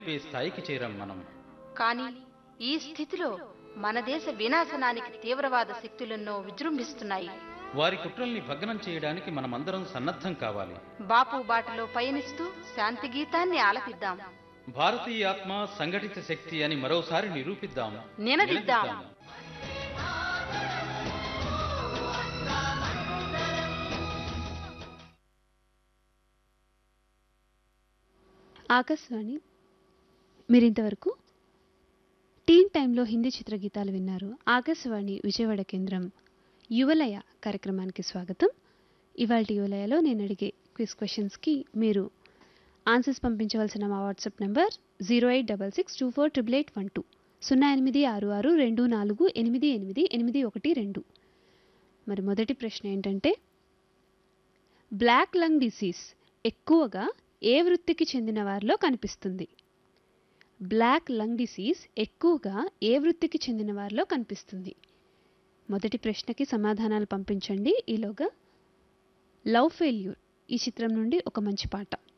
ఈ స్థాయికి చేరాం మనం కానీ ఈ స్థితిలో మన దేశ వినాశనానికి తీవ్రవాద శక్తులెన్నో విజృంభిస్తున్నాయి వారి కుట్రల్ని భగ్నం చేయడానికి మనమందరం సన్నద్ధం కావాలి బాపు బాటలో పయనిస్తూ శాంతి గీతాన్ని ఆలపిద్దాం భారతీయ ఆత్మ సంఘటిత శక్తి అని మరోసారి నిరూపిద్దాం నినదిద్దాం. ఆకాశవాణి మీరింతవరకు టీన్ టైంలో హిందీ చిత్రగీతాలు విన్నారు ఆకాశవాణి విజయవాడ కేంద్రం యువలయ కార్యక్రమానికి స్వాగతం ఇవాళ యువలయలో నేను అడిగే క్విజ్ క్వశ్చన్స్కి మీరు ఆన్సర్స్ పంపించవలసిన మా WhatsApp number zero eight double six two four triple eight one two సున్నా ఎనిమిది ఆరు ఆరు రెండు నాలుగు ఎనిమిది ఎనిమిది ఎనిమిది ఒకటి రెండు మరి మొదటి ప్రశ్న ఏంటంటే బ్లాక్ లంగ్ డిసీజ్ ఎక్కువగా ఏ వృత్తికి చెందిన వారిలో కనిపిస్తుంది బ్లాక్ లంగ్ డిసీజ్ ఎక్కువగా ఏ వృత్తికి చెందిన వారిలో కనిపిస్తుంది మొదటి ప్రశ్నకి సమాధానాలు పంపించండి ఈలోగా లవ్ ఫెయిల్యూర్ ఈ చిత్రం నుండి ఒక మంచి పాట